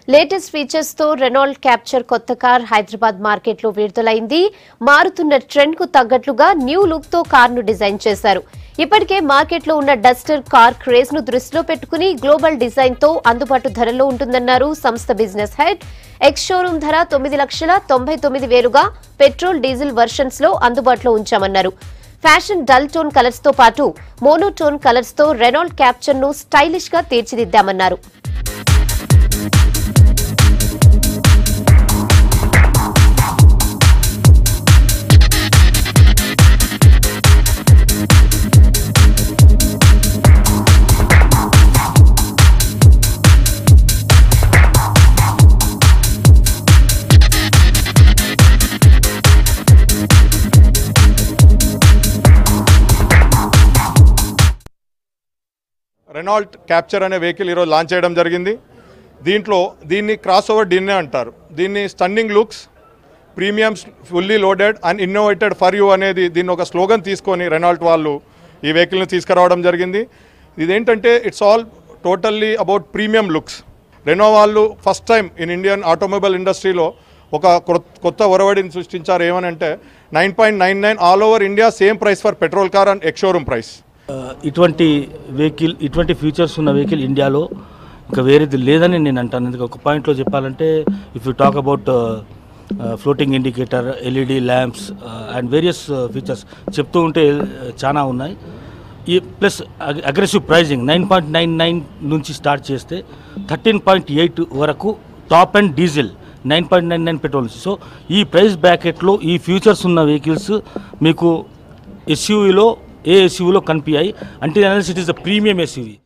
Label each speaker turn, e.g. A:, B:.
A: latest features తో Renault Captur కొత్త car Hyderabad market లో విడుదలైంది మారుతున్న ట్రెండ్ కు తగ్గట్లుగా న్యూ లుక్ తో కార్ ను డిజైన్ చేశారు ఇప్పటికే మార్కెట్ లో ఉన్న డస్టర్ కార్ క్రేజ్ ను దృష్టిలో పెట్టుకుని గ్లోబల్ డిజైన్ తో అందుబాటు ధరలో ఉంటుందన్నారు సంస్థ బిజినెస్ హెడ్ ఎక్స్ షోరూమ్ ధర తొమ్మిది లక్షల తొంభై తొమ్మిది వేలుగా పెట్రోల్ డీజిల్ వర్షన్స్ లో అందుబాటులో ఉంచామన్నారు ఫ్యాషన్ డల్ టోన్ కలర్స్ తో పాటు మోనోటోన్ కలర్స్ తో రెనాల్డ్ క్యాప్చర్ ను స్టైలిష్ గా తీర్చిదిద్దామన్నారు
B: రెనాల్ట్ క్యాప్చర్ అనే వెహికల్ ఈరోజు లాంచ్ చేయడం జరిగింది దీంట్లో దీన్ని క్రాస్ ఓవర్ డిన్నే అంటారు దీన్ని stunning looks premiums fully loaded and innovated for you అనేది దీన్ని ఒక స్లోగన్ తీసుకొని రెనాల్ట్ వాళ్ళు ఈ వెహికల్ని తీసుకురావడం జరిగింది ఇదేంటంటే it's all totally about premium looks Renault వాళ్ళు first time in Indian automobile ఇండస్ట్రీలో ఒక క్రొ- కొత్త ఒరవడిని సృష్టించారు ఏమనంటే nine point nine nine all over India same price for petrol car and ex showroom price
C: ఆ, ఇటువంటి వెహికల్ ఇటువంటి ఫీచర్స్ ఉన్న వెహికల్ ఇండియాలో ఇంకా వేరేది లేదని నేను అంటాను ఎందుకంటే ఒక పాయింట్లో చెప్పాలంటే if you talk about floating indicator LED lamps and various features చెప్తూ ఉంటే uh, చాలా ఉన్నాయి ఈ plus aggressive pricing nine point nine nine నుంచి స్టార్ట్ చేస్తే థర్టీన్ పాయింట్ ఎయిట్ వరకు top and diesel nine point nine nine petrol నుంచి so ఈ ప్రైస్ బ్యాకెట్లో ఈ ఫ్యూచర్స్ ఉన్న వెహికల్స్ మీకు ఎస్యూవీలో ఏ ఎస్యూవీలో కనిపించాయి అంటే it is the premium SUV